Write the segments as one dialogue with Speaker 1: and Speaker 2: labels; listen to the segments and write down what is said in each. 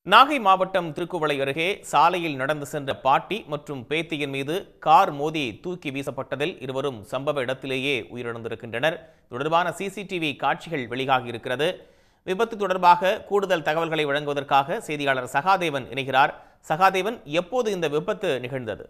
Speaker 1: நாகை மாவட்டம் திருக்குவளை அருகே சாலையில் நடந்து சென்ற பாட்டி மற்றும் பேத்தியின் மீது கார் மோதி தூக்கி வீசப்பட்டதில் இருவரும் சம்பவ இடத்திலேயே உயிரிழந்திருக்கின்றனர் தொடர்பான சிசிடிவி காட்சிகள் வெளியாகி இருக்கிறது விபத்து தொடர்பாக கூடுதல் தகவல்களை வழங்குவதற்காக செய்தியாளர் சகாதேவன் இணைகிறார் சகாதேவன் எப்போது இந்த விபத்து நிகழ்ந்தது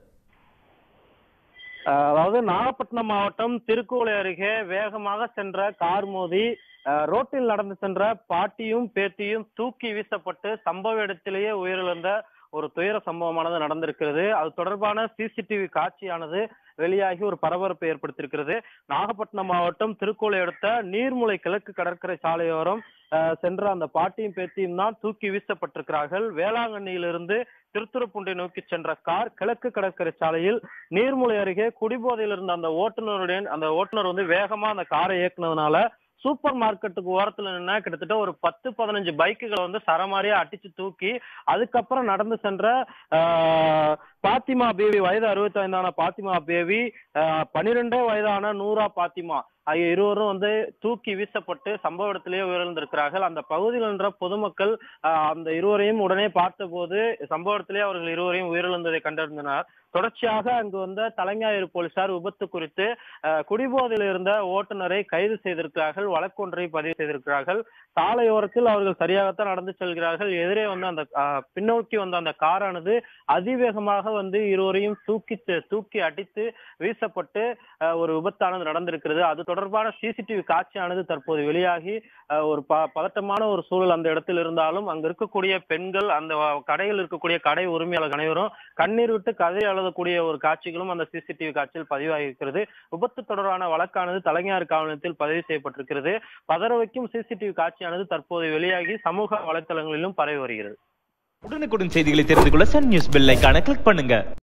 Speaker 2: அஹ் அதாவது நாகப்பட்டினம் மாவட்டம் திருக்கோளை அருகே வேகமாக சென்ற கார் மோதி அஹ், ரோட்டில் நடந்து சென்ற பாட்டியும் பேத்தியும் தூக்கி வீசப்பட்டு சம்பவ இடத்திலேயே உயிரிழந்த ஒரு துயர சம்பவமானது நடந்திருக்கிறது அது தொடர்பான சிசிடிவி காட்சியானது வெளியாகி ஒரு பரபரப்பை ஏற்படுத்தியிருக்கிறது நாகப்பட்டினம் மாவட்டம் திருக்கோளை அடுத்த நீர்முலை கிழக்கு கடற்கரை சாலையோரம் அஹ், சென்ற அந்த பாட்டியும் பேத்தியும் தான் தூக்கி வீசப்பட்டிருக்கிறார்கள் வேளாங்கண்ணியிலிருந்து திருத்துறைப்பூண்டை நோக்கி சென்ற கார் கிழக்கு கடற்கரை சாலையில் நீர்முலை அருகே குடிபோதையில் இருந்த அந்த ஓட்டுநருடன் அந்த ஓட்டுநர் வந்து வேகமா அந்த காரை இயக்குனதுனால சூப்பர் மார்க்கெட்டுக்கு ஓரத்துல நின்னா கிட்டத்தட்ட ஒரு பத்து பதினஞ்சு பைக்குகளை வந்து சரமாரியா அடிச்சு தூக்கி அதுக்கப்புறம் நடந்து சென்ற ஆஹ், பாத்திமா பேபி வயது அறுபத்தி ஐந்தான பாத்திமா பேபி ஆஹ், பன்னிரெண்டே வயதான நூரா பாத்திமா ஆகிய இருவரும் வந்து தூக்கி வீசப்பட்டு சம்பவ இடத்திலேயே உயிரிழந்திருக்கிறார்கள் அந்த பகுதியில் நின்ற பொதுமக்கள் ஆஹ், அந்த இருவரையும் உடனே பார்த்தபோது சம்பவ இடத்திலேயே அவர்கள் இருவரையும் உயிரிழந்ததை கண்டறிந்தனர் தொடர்ச்சியாக அங்கு வந்த தலைஞாயிறு போலீசார் விபத்து குறித்து அஹ், குடிபோதையில் இருந்த ஓட்டுநரை கைது செய்திருக்கிறார்கள் வழக்கு ஒன்றை பதிவு செய்திருக்கிறார்கள் சாலையோரத்தில் அவர்கள் சரியாகத்தான் நடந்து செல்கிறார்கள் எதிரே வந்து அந்த அஹ், பின்னோக்கி வந்த அந்த காரானது அதிவேகமாக வந்து இருவரையும் தூக்கி தூக்கி அடித்து வீசப்பட்டு அஹ், ஒரு விபத்தானது நடந்திருக்கிறது அது தொடர்பான சிசிடிவி காட்சியானது தற்போது வெளியாகி அஹ், ஒரு ப பதட்டமான ஒரு சூழல் அந்த இடத்தில் இருந்தாலும் அங்க இருக்கக்கூடிய பெண்கள் அந்த கடையில் இருக்கக்கூடிய கடை உரிமையாளர் அனைவரும் கண்ணீர் விட்டு கதை எழுதக்கூடிய ஒரு காட்சிகளும் அந்த சிசிடிவி காட்சியில் பதிவாகி இருக்கிறது விபத்து தொடர்பான வழக்கானது தலைஞர் காவலத்தில் பதிவு செய்யப்பட்டிருக்கிறது பதற வைக்கும் சிசிடிவி காட்சியானது தற்போது வெளியாகி சமூக வலைத்தளங்களிலும் பரவி வருகிறது
Speaker 3: உடனுக்குடன் செய்திகளை தெரிந்து கொள்ள சன் நியூஸ் பெல் ஐகானை கிளிக் பண்ணுங்க